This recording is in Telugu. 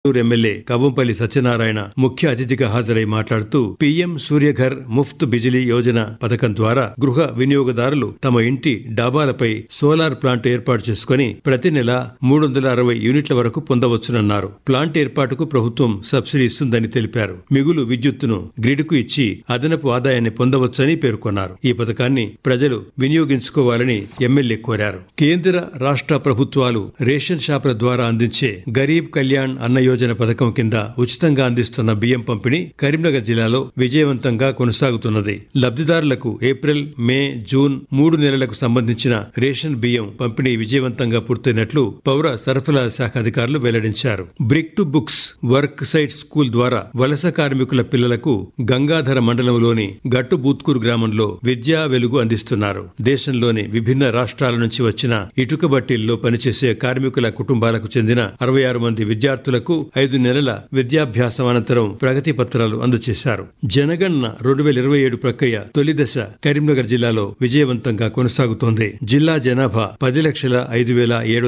గుంటూరు ఎమ్మెల్యే కవ్వంపల్లి సత్యనారాయణ ముఖ్య అతిథిగా హాజరై మాట్లాడుతూ పీఎం సూర్యఘర్ ముఫ్త్ బిజిలీ యోజన పథకం ద్వారా గృహ వినియోగదారులు తమ ఇంటి డాబాలపై సోలార్ ప్లాంట్ ఏర్పాటు చేసుకుని ప్రతి నెల మూడు వందల అరవై యూనిట్ల వరకు పొందవచ్చునన్నారు ప్లాంట్ ఏర్పాటుకు ప్రభుత్వం సబ్సిడీ ఇస్తుందని తెలిపారు మిగులు విద్యుత్తును గ్రిడ్కు ఇచ్చి అదనపు ఆదాయాన్ని పొందవచ్చని పేర్కొన్నారు ఈ పథకాన్ని ప్రజలు వినియోగించుకోవాలని ఎమ్మెల్యే కోరారు కేంద్ర రాష్ట్ర ప్రభుత్వాలు రేషన్ షాపుల ద్వారా అందించే గరీబ్ కళ్యాణ్ అన్న యోజన పథకం కింద ఉచితంగా అందిస్తున్న బియ్యం పంపిణీ కరీంనగర్ జిల్లాలో విజయవంతంగా కొనసాగుతున్నది లబ్ధిదారులకు ఏప్రిల్ మే జూన్ మూడు నెలలకు సంబంధించిన రేషన్ బియ్యం పంపిణీ విజయవంతంగా పూర్తయినట్లు పౌర సరఫరా శాఖ అధికారులు వెల్లడించారు brick to books work site school ద్వారా వలస కార్మికుల పిల్లలకు గంగాధర మండలంలోని గట్టు బూత్కూరు గ్రామంలో విద్యా వెలుగు అందిస్తున్నారు దేశంలోని విభిన్న రాష్ట్రాల నుంచి వచ్చిన ఇటుక బట్టీల్లో పనిచేసే కార్మికుల కుటుంబాలకు చెందిన అరవై ఆరు మంది విద్యార్థులకు ఐదు నెలల విద్యాభ్యాసం అనంతరం ప్రగతి పత్రాలు అందజేశారు జనగణన రెండు వేల ఇరవై ఏడు ప్రక్రియ తొలి దశ కరీంనగర్ జిల్లాలో విజయవంతంగా కొనసాగుతోంది జిల్లా జనాభా పది లక్షల ఐదు వేల ఏడు